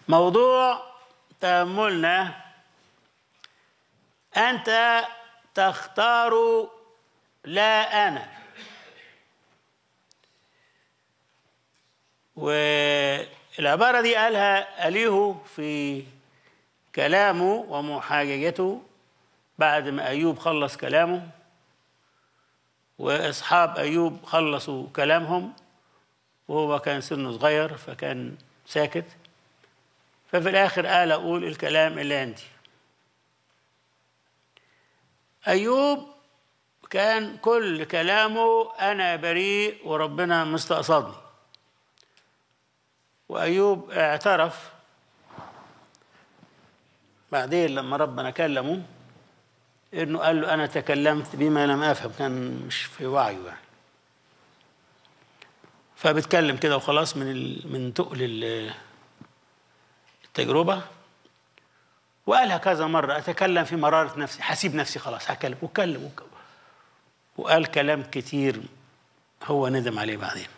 موضوع تأملنا أنت تختار لا أنا والعبارة دي قالها أليهو في كلامه ومحاججته بعد ما أيوب خلص كلامه وأصحاب أيوب خلصوا كلامهم وهو كان سنه صغير فكان ساكت ففي الآخر قال أقول الكلام اللي عندي أيوب كان كل كلامه أنا بريء وربنا مستقصدني وأيوب اعترف بعدين لما ربنا كلمه انه قال له انا تكلمت بما لم افهم كان مش في وعيه يعني فبتكلم كده وخلاص من ال... من تقل ال- التجربه وقالها كذا مره اتكلم في مراره نفسي حسيب نفسي خلاص هكلم واتكلم وك- وقال كلام كتير هو ندم عليه بعدين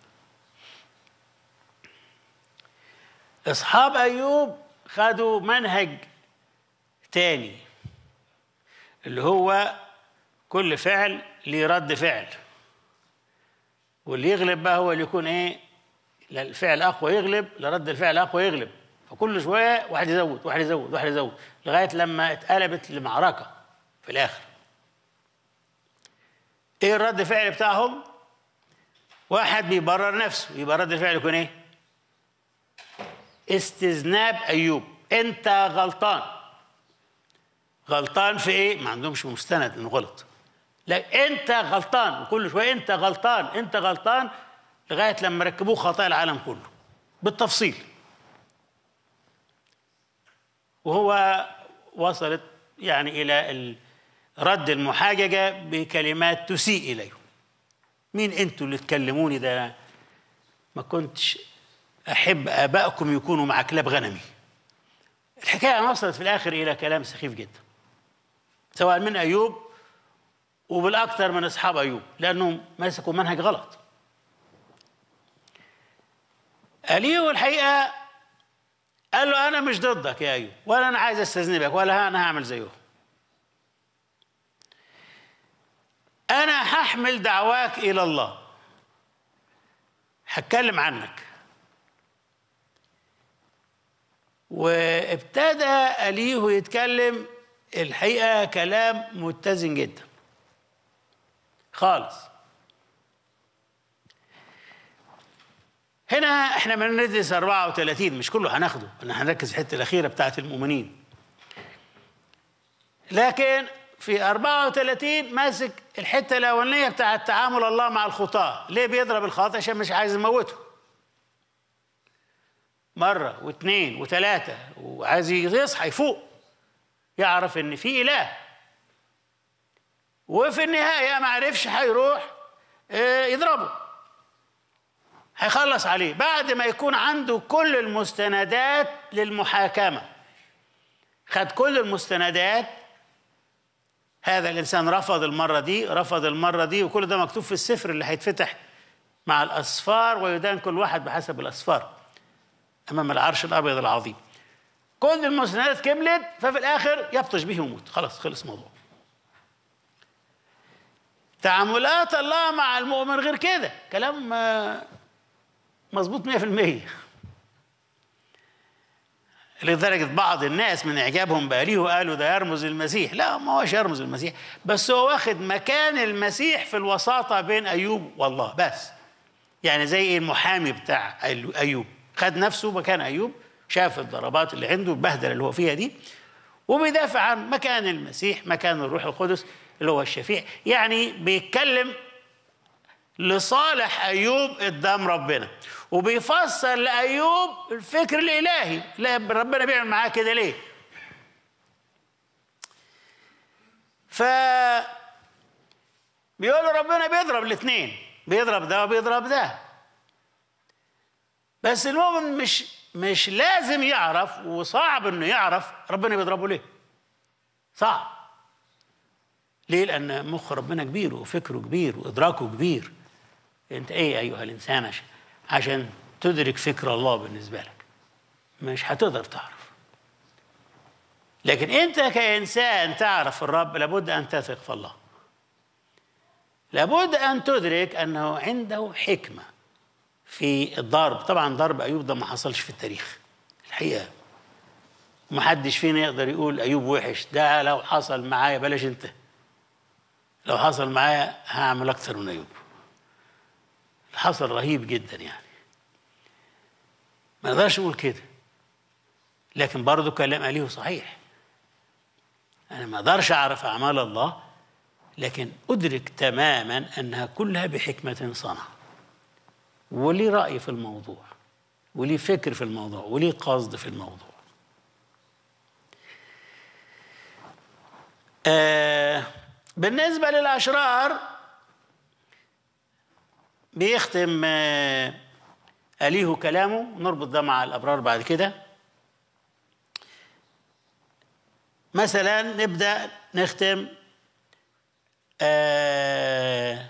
اصحاب ايوب خدوا منهج تاني اللي هو كل فعل ليه رد فعل واللي يغلب بقى هو اللي يكون ايه لا الفعل اقوى يغلب لرد الفعل اقوى يغلب فكل شويه واحد يزود واحد يزود واحد يزود لغايه لما اتقلبت لمعركه في الاخر ايه الرد الفعل بتاعهم واحد بيبرر نفسه يبقى رد الفعل يكون ايه استذناب ايوب انت غلطان غلطان في ايه ما عندهمش مستند انه غلط لا انت غلطان وكل شويه انت غلطان انت غلطان لغايه لما ركبوه خطايا العالم كله بالتفصيل وهو وصلت يعني الى ال- رد المحاججه بكلمات تسيء اليه مين انتوا اللي تكلموني ده ما كنتش احب ابائكم يكونوا مع كلاب غنمي الحكايه وصلت في الاخر الى كلام سخيف جدا سواء من ايوب وبالاكثر من اصحاب ايوب لانهم مسكوا منهج غلط اليو الحقيقه قال له انا مش ضدك يا ايوب ولا انا عايز استذنبك ولا انا هعمل زيهم انا هحمل دعواك الى الله هتكلم عنك وابتدى أليه يتكلم الحقيقة كلام متزن جدا خالص هنا احنا بندرس 34 مش كله هناخده احنا هنركز في الحته الاخيره بتاعت المؤمنين لكن في 34 ماسك الحته الاولانيه بتاعت تعامل الله مع الخطاه ليه بيضرب الخاطئ عشان مش عايز يموته مرة واثنين وثلاثة وعايز يصحى يفوق يعرف ان في اله وفي النهاية ما عرفش هيروح آه، يضربه هيخلص عليه بعد ما يكون عنده كل المستندات للمحاكمة خد كل المستندات هذا الإنسان رفض المرة دي رفض المرة دي وكل ده مكتوب في السفر اللي هيتفتح مع الأصفار ويدان كل واحد بحسب الأصفار امام العرش الابيض العظيم كل المستندات كملت ففي الاخر يبطش به ويموت خلاص خلص الموضوع تعاملات الله مع المؤمن غير كده كلام آه، مظبوط 100% لدرجة بعض الناس من إعجابهم بأليه قالوا ده يرمز المسيح لا ما هوش يرمز المسيح بس هو واخد مكان المسيح في الوساطة بين أيوب والله بس يعني زي المحامي بتاع أيوب خد نفسه مكان أيوب شاف الضربات اللي عنده البهدلة اللي هو فيها دي وبيدافع عن مكان المسيح مكان الروح القدس اللي هو الشفيع يعني بيتكلم لصالح أيوب قدام ربنا وبيفسر لأيوب الفكر الإلهي لا ربنا بيعمل معاه كده ليه ف بيقول له ربنا بيضرب الاثنين بيضرب ده وبيضرب ده بس المؤمن مش مش لازم يعرف وصعب انه يعرف ربنا بيضربه ليه صعب ليه لان مخ ربنا كبير وفكره كبير وادراكه كبير انت ايه ايها الانسان عشان عشان تدرك فكر الله بالنسبه لك مش هتقدر تعرف لكن انت كانسان تعرف الرب لابد ان تثق في الله لابد ان تدرك انه عنده حكمه في الضرب طبعا ضرب ايوب ده ما حصلش في التاريخ الحقيقه محدش فينا يقدر يقول ايوب وحش ده لو حصل معايا بلاش انت لو حصل معايا هعمل اكتر من ايوب حصل رهيب جدا يعني ما نقدرش نقول كده لكن برضه كلام أليه صحيح أنا ما أقدرش أعرف أعمال الله لكن أدرك تماما أنها كلها بحكمة صنع ولي رأي في الموضوع ولي فكر في الموضوع ولي قصد في الموضوع آه بالنسبة للأشرار بيختم آه أليه كلامه نربط ده مع الأبرار بعد كده مثلا نبدأ نختم آه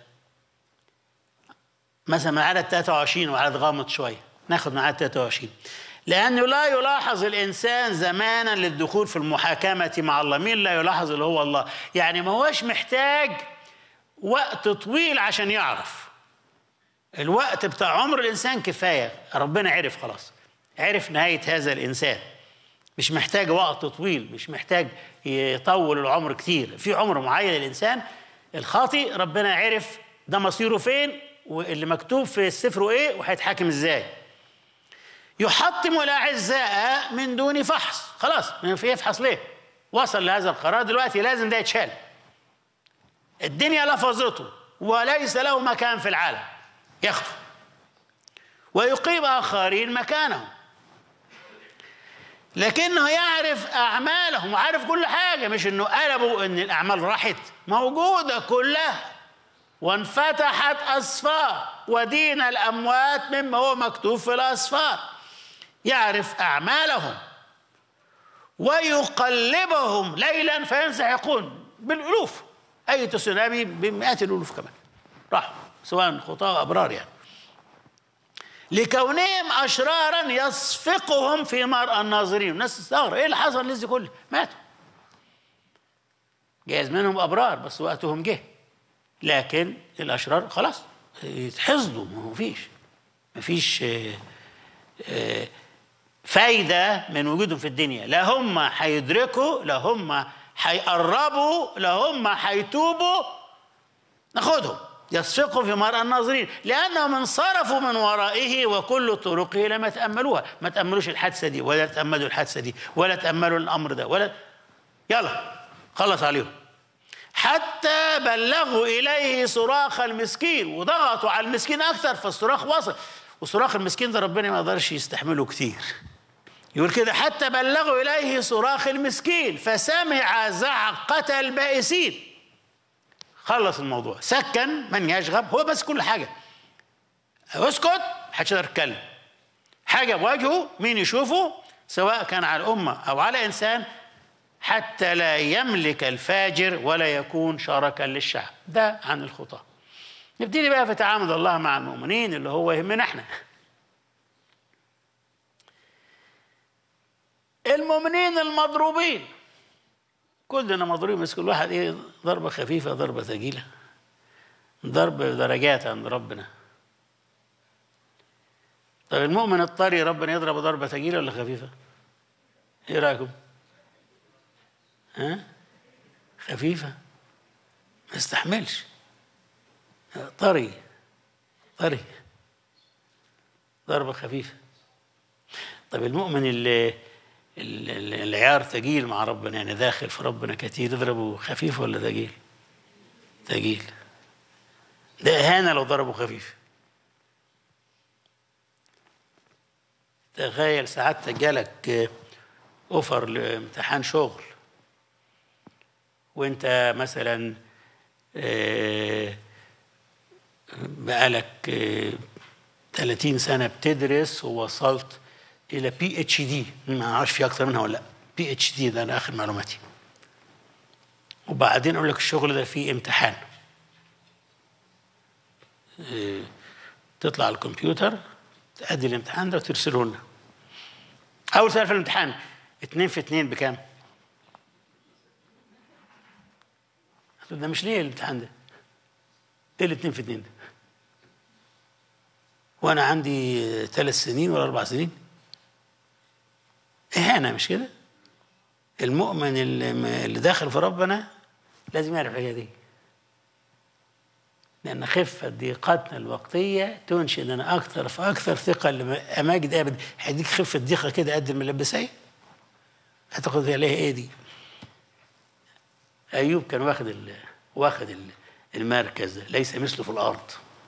مثلا من عدد 23 وعدد غامض شوية ناخد من عدد 23 لأنه لا يلاحظ الإنسان زمانا للدخول في المحاكمة مع الله مين لا يلاحظ اللي هو الله يعني ما هوش محتاج وقت طويل عشان يعرف الوقت بتاع عمر الإنسان كفاية ربنا عرف خلاص عرف نهاية هذا الإنسان مش محتاج وقت طويل مش محتاج يطول العمر كتير في عمر معين للإنسان الخاطئ ربنا عرف ده مصيره فين واللي مكتوب في السفر ايه وهيتحاكم ازاي يحطم الاعزاء من دون فحص خلاص في يفحص ليه وصل لهذا القرار دلوقتي لازم ده يتشال الدنيا لفظته وليس له مكان في العالم ياخده ويقيم اخرين مكانهم لكنه يعرف اعمالهم وعارف كل حاجه مش انه قلبوا ان الاعمال راحت موجوده كلها وانفتحت أسفار ودين الأموات مما هو مكتوب في الأسفار يعرف أعمالهم ويقلبهم ليلا فينسحقون بالألوف أي تسونامي بمئات الألوف كمان راحوا سواء خطاة أو أبرار يعني لكونهم أشرارا يصفقهم في مرأى الناظرين الناس تستغرب إيه اللي حصل الناس دي كلها ماتوا جايز منهم أبرار بس وقتهم جه لكن الاشرار خلاص يتحصدوا ما فيش ما فيش فايده من وجودهم في الدنيا لا هم هيدركوا لا هم هيقربوا لا هم هيتوبوا ناخدهم يصفقوا في مرأى الناظرين لأنهم انصرفوا من ورائه وكل طرقه لم يتأملوها ما تأملوش الحادثة دي ولا تأملوا الحادثة دي ولا تأملوا الأمر ده ولا يلا خلص عليهم حتى بلغوا إليه صراخ المسكين وضغطوا على المسكين أكثر فالصراخ وصل وصراخ المسكين ده ربنا ما يقدرش يستحمله كتير يقول كده حتى بلغوا إليه صراخ المسكين فسمع زعقة البائسين خلص الموضوع سكن من يشغب هو بس كل حاجة اسكت محدش يقدر يتكلم حاجة بوجهه مين يشوفه سواء كان على الأمة أو على إنسان حتى لا يملك الفاجر ولا يكون شركا للشعب ده عن الخطاة نبتدي بقى في تعامل الله مع المؤمنين اللي هو يهمنا احنا المؤمنين المضروبين كلنا مضروبين بس كل واحد ايه ضربة خفيفة ضربة ثقيلة ضرب درجات عند ربنا طب المؤمن الطري ربنا يضرب ضربة ثقيلة ولا خفيفة؟ ايه رأيكم؟ ها خفيفة ما استحملش طري طري ضربة خفيفة طب المؤمن اللي العيار ثقيل مع ربنا يعني داخل في ربنا كتير يضربه خفيف ولا ثقيل؟ ثقيل ده إهانة لو ضربه خفيف تخيل سعادتك جالك اوفر لامتحان شغل وانت مثلا بقالك 30 سنه بتدرس ووصلت الى بي اتش دي ما اعرفش في اكتر منها ولا لا بي اتش دي ده انا اخر معلوماتي وبعدين اقول لك الشغل ده فيه امتحان تطلع على الكمبيوتر تأدي الامتحان ده وترسله لنا اول سؤال في الامتحان اتنين في اتنين بكام هتقول ده مش ليه الامتحان ده ايه الاتنين في اتنين ده وانا عندي ثلاث سنين ولا اربع سنين اهانه مش كده المؤمن اللي, اللي داخل في ربنا لازم يعرف الحاجه دي لأن خفة ضيقتنا الوقتية تنشدنا أكثر فأكثر ثقة لأماجد أبد هيديك خفة ضيقة كده قد الملبسية هتاخد عليها إيه دي؟ أيوب كان واخد ال واخد ال المركز ده ليس مثله في الأرض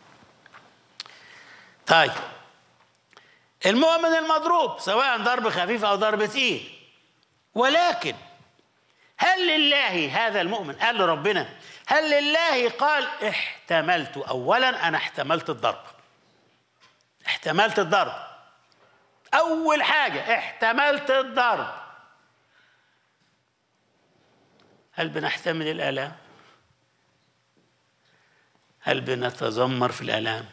طيب المؤمن المضروب سواء ضرب خفيف أو ضرب تقيل ولكن هل لله هذا المؤمن قال لربنا هل لله قال احتملت اولا انا احتملت الضرب احتملت الضرب اول حاجه احتملت الضرب هل بنحتمل الالام هل بنتذمر في الالام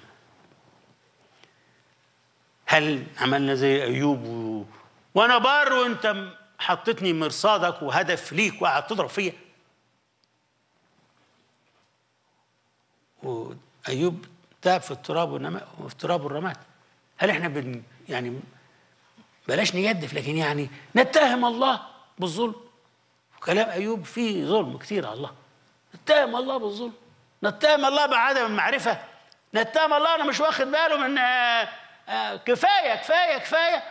هل عملنا زي ايوب و... وانا بار وانت حطيتني مرصادك وهدف ليك وقعدت تضرب فيا وايوب تعب في التراب والنماء وفي التراب والرماد هل احنا بن يعني بلاش نجدف لكن يعني نتهم الله بالظلم كلام ايوب فيه ظلم كتير على الله نتهم الله بالظلم نتهم الله بعدم المعرفه نتهم الله انا مش واخد باله من آآ آآ كفايه كفايه كفايه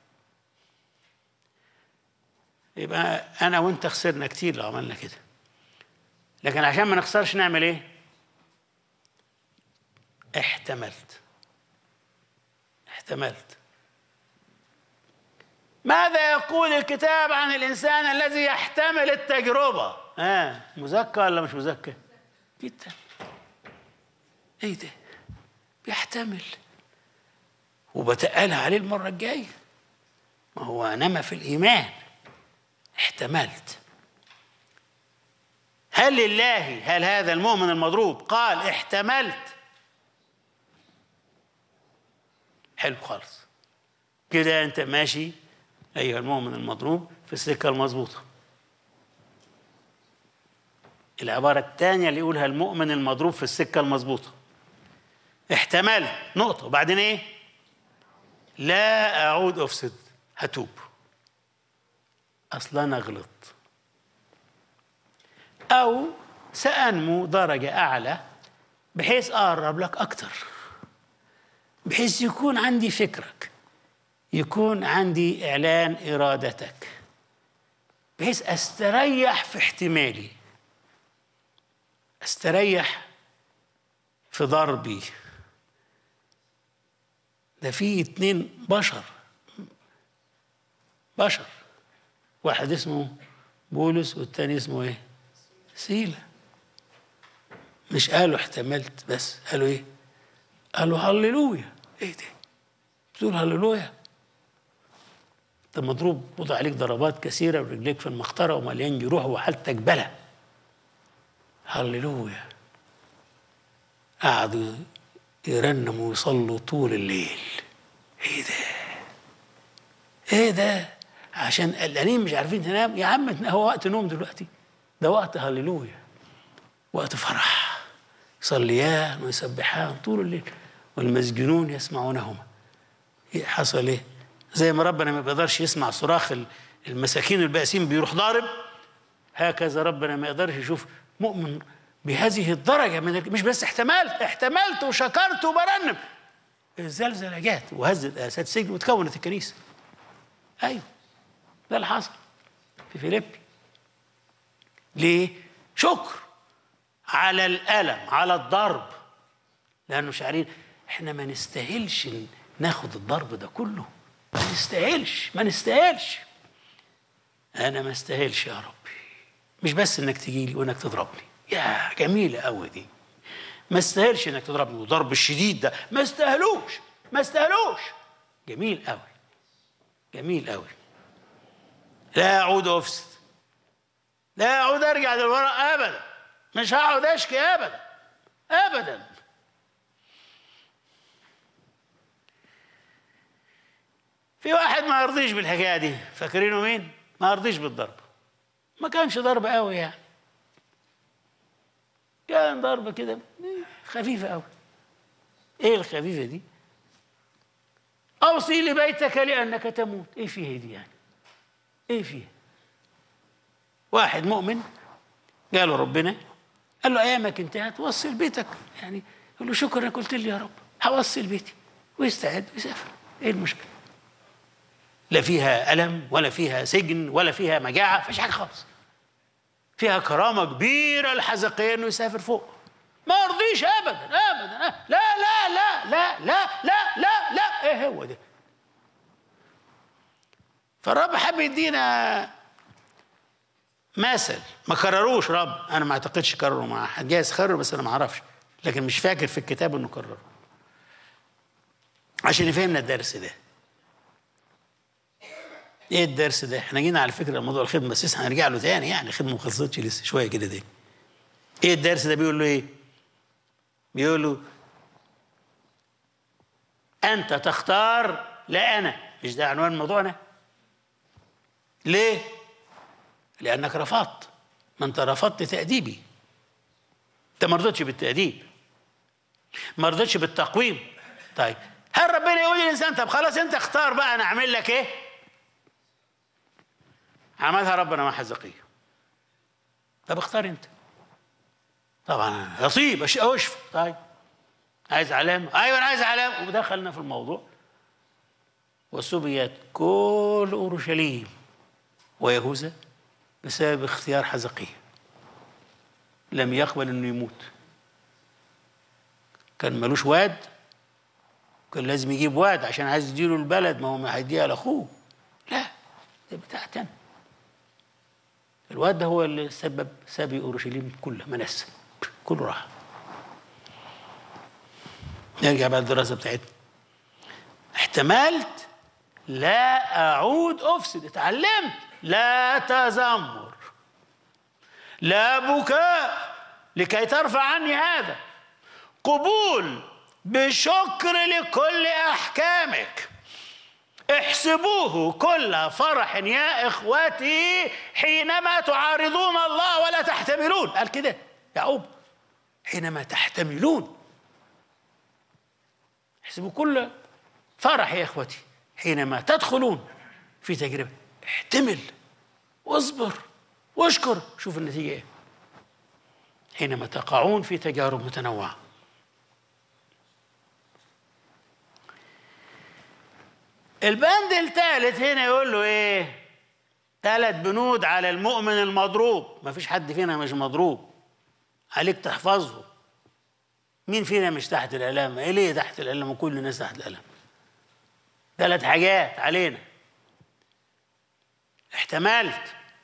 يبقى انا وانت خسرنا كتير لو عملنا كده لكن عشان ما نخسرش نعمل ايه احتملت احتملت ماذا يقول الكتاب عن الانسان الذي يحتمل التجربه اه مزكى ولا مش مزكى جدا ايه ده بيحتمل وبتقلها عليه المره الجايه ما هو نما في الايمان احتملت هل لله هل هذا المؤمن المضروب قال احتملت حلو خالص كده انت ماشي ايها المؤمن المضروب في السكه المظبوطه العباره الثانيه اللي يقولها المؤمن المضروب في السكه المظبوطه احتمل نقطه وبعدين ايه لا اعود افسد هتوب اصلا انا غلط او سانمو درجه اعلى بحيث اقرب لك اكتر بحيث يكون عندي فكرك يكون عندي اعلان ارادتك بحيث استريح في احتمالي استريح في ضربي ده في اتنين بشر بشر واحد اسمه بولس والتاني اسمه ايه سيلة مش قالوا احتملت بس قالوا ايه قالوا هللويا ايه ده بتقول هللويا انت مضروب وضع عليك ضربات كثيرة ورجليك في المخطرة ومليان جروح وحالتك بلا هللويا قعدوا يرنموا ويصلوا طول الليل ايه ده ايه ده عشان قلقانين مش عارفين تنام يا عم هو وقت نوم دلوقتي ده وقت هللويا وقت فرح يصليان ويسبحان طول الليل والمسجونون يسمعونهما حصل ايه زي ما ربنا ما بيقدرش يسمع صراخ المساكين البائسين بيروح ضارب هكذا ربنا ما يقدرش يشوف مؤمن بهذه الدرجه من مش بس احتملت احتملت وشكرت وبرنم الزلزله جات وهزت اسات سجن وتكونت الكنيسه ايوه ده اللي حصل في فيليبي ليه شكر على الالم على الضرب لانه شاعرين احنا ما نستاهلش ناخد الضرب ده كله ما نستاهلش ما نستاهلش انا ما استاهلش يا ربي مش بس انك تجي لي وانك تضربني يا جميله قوي دي ما استاهلش انك تضربني والضرب الشديد ده ما استاهلوش ما استاهلوش جميل قوي جميل قوي لا اعود افسد لا اعود ارجع للوراء ابدا مش هقعد اشكي ابدا ابدا في واحد ما يرضيش بالحكايه دي فاكرينه مين ما يرضيش بالضرب ما كانش ضرب قوي يعني كان ضربه كده خفيفه قوي ايه الخفيفه دي اوصي لبيتك لانك تموت ايه فيها دي يعني ايه فيها واحد مؤمن قالوا ربنا قال له ايامك انتهت وصل بيتك يعني يقول له شكرا انك قلت لي يا رب هوصل بيتي ويستعد ويسافر ايه المشكله لا فيها الم ولا فيها سجن ولا فيها مجاعه فيش حاجه خالص فيها كرامه كبيره لحزقيا انه يسافر فوق ما يرضيش ابدا ابدا لا لا لا لا لا لا لا لا ايه هو ده فالرب حب يدينا مثل ما كرروش رب انا ما اعتقدش كرروا مع حد جايز كرروا بس انا ما اعرفش لكن مش فاكر في الكتاب انه كرروا عشان يفهمنا الدرس ده ايه الدرس ده احنا جينا على فكره موضوع الخدمه بس لسه هنرجع له تاني يعني الخدمه ما خلصتش لسه شويه كده دي ايه الدرس ده بيقول له ايه بيقول له انت تختار لا انا مش ده عنوان موضوعنا ليه لانك رفضت ما انت رفضت تاديبي انت ما رضيتش بالتاديب ما رضيتش بالتقويم طيب هل ربنا يقول للانسان طب خلاص انت اختار بقى انا اعمل لك ايه عملها ربنا مع حزقية طب اختار انت طبعا يصيب اشفى طيب عايز علامة ايوه انا عايز علامة ودخلنا في الموضوع وسبيت كل اورشليم ويهوذا بسبب اختيار حزقية لم يقبل انه يموت كان ملوش واد كان لازم يجيب واد عشان عايز يديله البلد ما هو ما هيديها لاخوه لا ده بتاعتنا الواد ده هو اللي سبب سبي اورشليم كلها منسى كله راح نرجع بقى الدراسه بتاعتنا احتملت لا اعود افسد اتعلمت لا تذمر لا بكاء لكي ترفع عني هذا قبول بشكر لكل احكامك احسبوه كل فرح يا اخوتي حينما تعارضون الله ولا تحتملون قال كده يعقوب حينما تحتملون احسبوا كل فرح يا اخوتي حينما تدخلون في تجربه احتمل واصبر واشكر شوف النتيجه ايه حينما تقعون في تجارب متنوعه البند الثالث هنا يقول له ايه ثلاث بنود على المؤمن المضروب ما فيش حد فينا مش مضروب عليك تحفظه مين فينا مش تحت الالام ايه ليه تحت الالام وكل الناس تحت الالام ثلاث حاجات علينا احتملت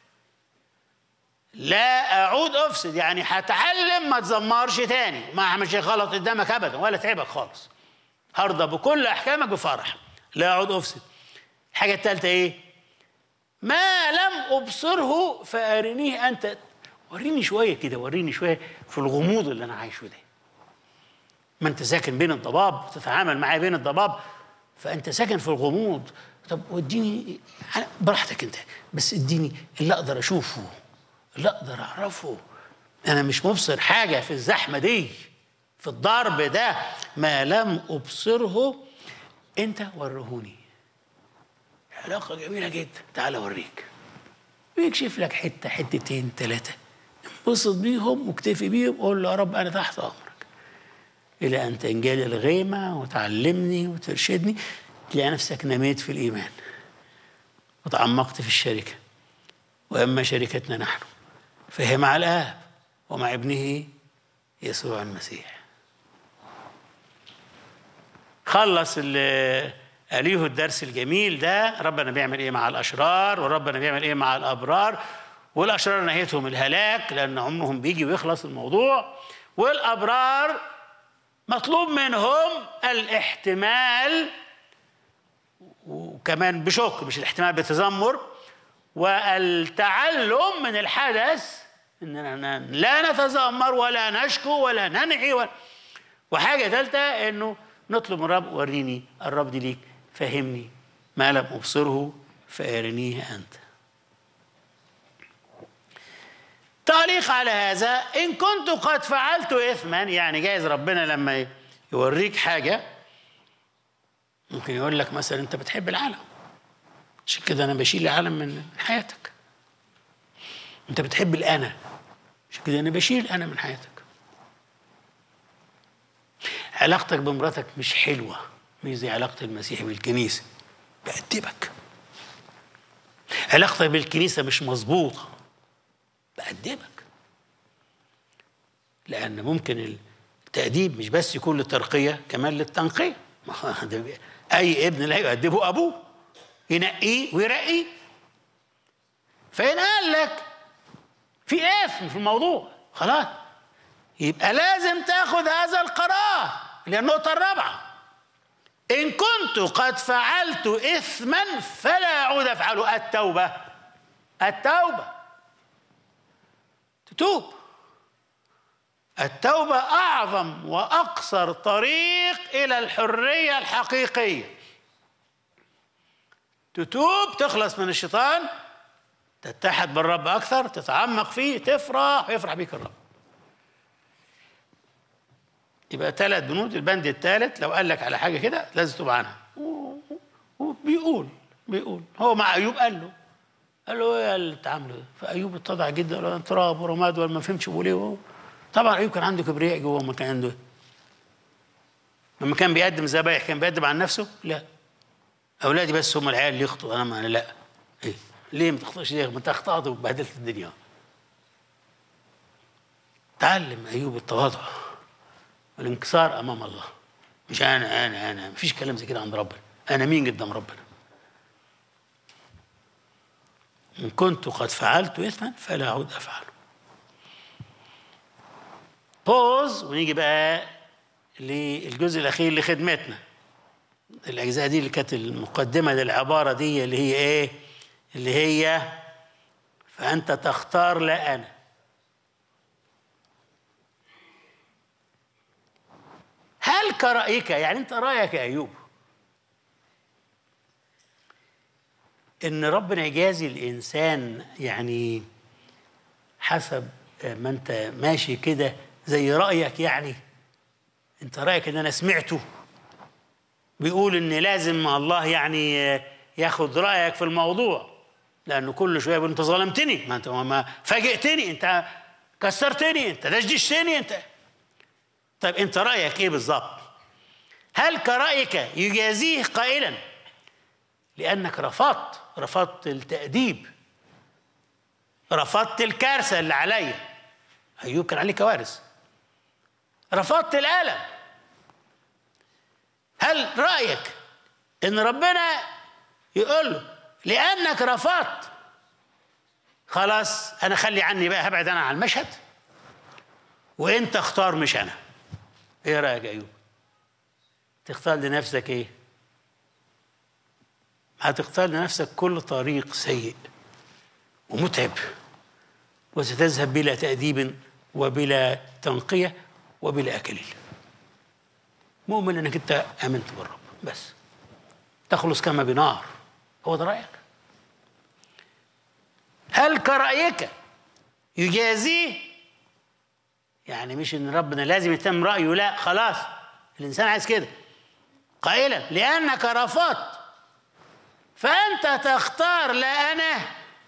لا اعود افسد يعني هتعلم ما تزمرش تاني ما اعملش غلط قدامك ابدا ولا تعبك خالص هرضى بكل احكامك بفرح لا اعود افسد الحاجه الثالثه ايه ما لم ابصره فارنيه انت وريني شويه كده وريني شويه في الغموض اللي انا عايشه ده ما انت ساكن بين الضباب تتعامل معايا بين الضباب فانت ساكن في الغموض طب وديني براحتك انت بس اديني اللي اقدر اشوفه اللي اقدر اعرفه انا مش مبصر حاجه في الزحمه دي في الضرب ده ما لم ابصره انت ورهوني علاقه جميله جدا تعال اوريك ويكشف لك حته حتتين ثلاثه انبسط بيهم واكتفي بيهم قول له يا رب انا تحت امرك الى ان تنجلي الغيمه وتعلمني وترشدني تلاقي نفسك نميت في الايمان وتعمقت في الشركه واما شركتنا نحن فهي مع الاب ومع ابنه يسوع المسيح خلص قاليه الدرس الجميل ده ربنا بيعمل ايه مع الاشرار وربنا بيعمل ايه مع الابرار والاشرار نهايتهم الهلاك لان عمرهم بيجي ويخلص الموضوع والابرار مطلوب منهم الاحتمال وكمان بشك مش الاحتمال بتذمر والتعلم من الحدث اننا لا نتذمر ولا نشكو ولا ننعي ولا وحاجه ثالثه انه نطلب من الرب وريني الرب دي ليك فهمني ما لم أبصره فأرنيه أنت تعليق على هذا إن كنت قد فعلت إثما يعني جايز ربنا لما يوريك حاجة ممكن يقول لك مثلا أنت بتحب العالم عشان كده أنا بشيل العالم من حياتك أنت بتحب الأنا عشان كده أنا بشيل الأنا من حياتك علاقتك بمراتك مش حلوة مش زي علاقة المسيح بالكنيسة بأدبك علاقتك بالكنيسة مش مظبوطة بأدبك لأن ممكن التأديب مش بس يكون للترقية كمان للتنقية أي ابن لا يؤدبه أبوه ينقيه ويرقيه فإن قال لك في إثم في الموضوع خلاص يبقى لازم تاخذ هذا القرار اللي هي النقطة الرابعة إن كنت قد فعلت إثما فلا أعود أفعله التوبة التوبة تتوب التوبة أعظم وأقصر طريق إلى الحرية الحقيقية تتوب تخلص من الشيطان تتحد بالرب أكثر تتعمق فيه تفرح ويفرح بيك الرب يبقى ثلاث بنود البند الثالث لو قال لك على حاجة كده لازم تتوب عنها وبيقول بيقول هو مع أيوب قال له قال له ايه اللي بتعمله فايوب اتضع جدا تراب ورماد ولا ما فهمش بيقول ايه طبعا ايوب كان عنده كبرياء جوه ما كان عنده لما كان بيقدم ذبايح كان بيقدم عن نفسه؟ لا اولادي بس هم العيال اللي يخطئوا انا ما أنا لا ايه ليه ما تخطئش ليه؟ ما انت اخطات وبهدلت الدنيا تعلم ايوب التواضع والانكسار امام الله مش انا انا انا مفيش كلام زي كده عند ربنا انا مين قدام ربنا إن كنت قد فعلت إثما فلا أعود أفعله بوز ونيجي بقى للجزء الأخير لخدمتنا الأجزاء دي اللي كانت المقدمة للعبارة دي اللي هي إيه اللي هي فأنت تختار لا أنا هل كرأيك يعني أنت رأيك يا أيوب ان ربنا يجازي الانسان يعني حسب ما انت ماشي كده زي رايك يعني انت رايك ان انا سمعته بيقول ان لازم الله يعني ياخد رايك في الموضوع لانه كل شويه بيقول انت ظلمتني ما انت ما فاجئتني انت كسرتني انت دشدشتني انت طيب انت رايك ايه بالظبط هل كرايك يجازيه قائلا لأنك رفضت رفضت التأديب رفضت الكارثة اللي عليا أيوب كان عليه كوارث رفضت الألم هل رأيك إن ربنا يقول له لأنك رفضت خلاص أنا خلي عني بقى هبعد أنا عن المشهد وأنت اختار مش أنا إيه رأيك يا أيوب تختار لنفسك إيه هتختار لنفسك كل طريق سيء ومتعب وستذهب بلا تأديب وبلا تنقية وبلا أكليل مؤمن أنك أنت آمنت بالرب بس تخلص كما بنار هو ده رأيك هل كرأيك يجازيه يعني مش ان ربنا لازم يتم رأيه لا خلاص الإنسان عايز كده قائلا لأنك رفضت فأنت تختار لا أنا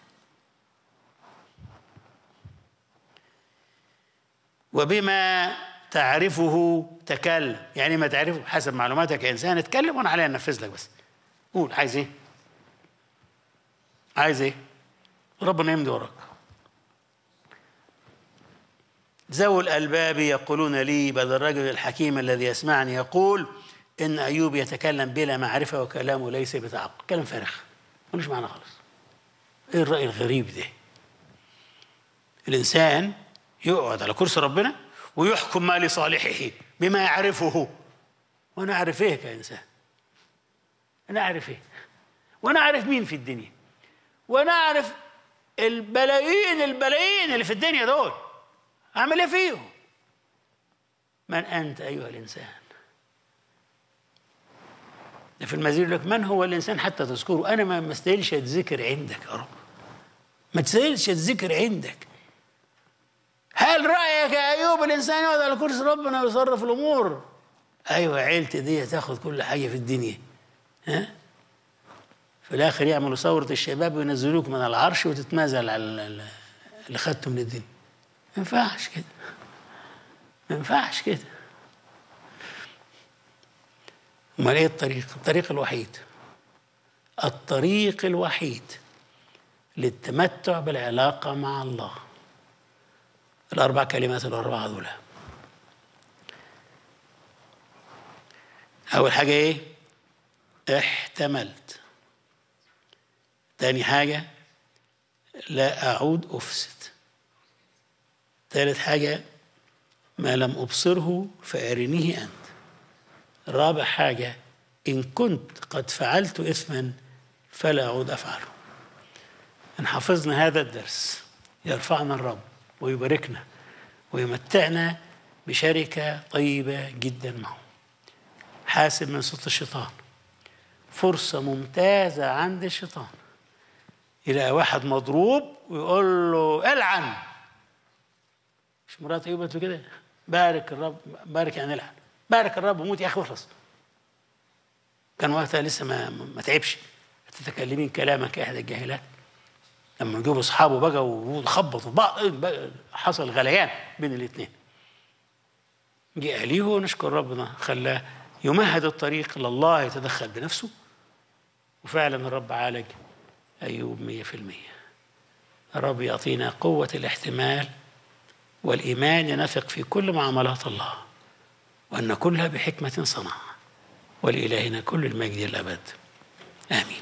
وبما تعرفه تكلم يعني ما تعرفه حسب معلوماتك كإنسان اتكلم وأنا عليا أنفذ لك بس قول عايز إيه عايز إيه ربنا يمضي وراك ذوي الألباب يقولون لي بل الرجل الحكيم الذي يسمعني يقول إن أيوب يتكلم بلا معرفة وكلامه ليس بتعقل كلام فارغ ملوش معنى خالص إيه الرأي الغريب ده الإنسان يقعد على كرسي ربنا ويحكم ما لصالحه بما يعرفه وأنا أعرف إيه كإنسان أنا أعرف إيه وأنا أعرف مين في الدنيا وأنا أعرف البلايين البلايين اللي في الدنيا دول أعمل إيه فيهم من أنت أيها الإنسان ده في المزيد لك من هو الانسان حتى تذكره انا ما استاهلش اتذكر عندك يا رب ما تستاهلش اتذكر عندك هل رايك يا ايوب الانسان يقعد على كرسي ربنا ويصرف الامور ايوه عيلتي دي تاخد كل حاجه في الدنيا ها في الاخر يعملوا ثوره الشباب وينزلوك من العرش وتتنازل على اللي خدته من الدنيا ما ينفعش كده ما ينفعش كده امال ايه الطريق الطريق الوحيد الطريق الوحيد للتمتع بالعلاقة مع الله الأربع كلمات الأربعة دول أول حاجة إيه؟ احتملت تاني حاجة لا أعود أفسد ثالث حاجة ما لم أبصره فأرنيه أنت رابع حاجة إن كنت قد فعلت إثما فلا أعود أفعله إن حفظنا هذا الدرس يرفعنا الرب ويباركنا ويمتعنا بشركة طيبة جدا معه حاسب من صوت الشيطان فرصة ممتازة عند الشيطان يلاقي واحد مضروب ويقول له العن مش مرات ايوب قالت له كده بارك الرب بارك يعني العن بارك الرب وموت يا اخي واخلص كان وقتها لسه ما ما تعبش تتكلمين كلامك احدى الجاهلات لما جابوا اصحابه بقى وخبطوا بعض حصل غليان بين الاثنين جه أهليه ونشكر ربنا خلاه يمهد الطريق لله يتدخل بنفسه وفعلا الرب عالج أيوب مية في المية الرب يعطينا قوة الاحتمال والإيمان ينفق في كل معاملات الله وأن كلها بحكمة صنع ولإلهنا كل المجد الأبد آمين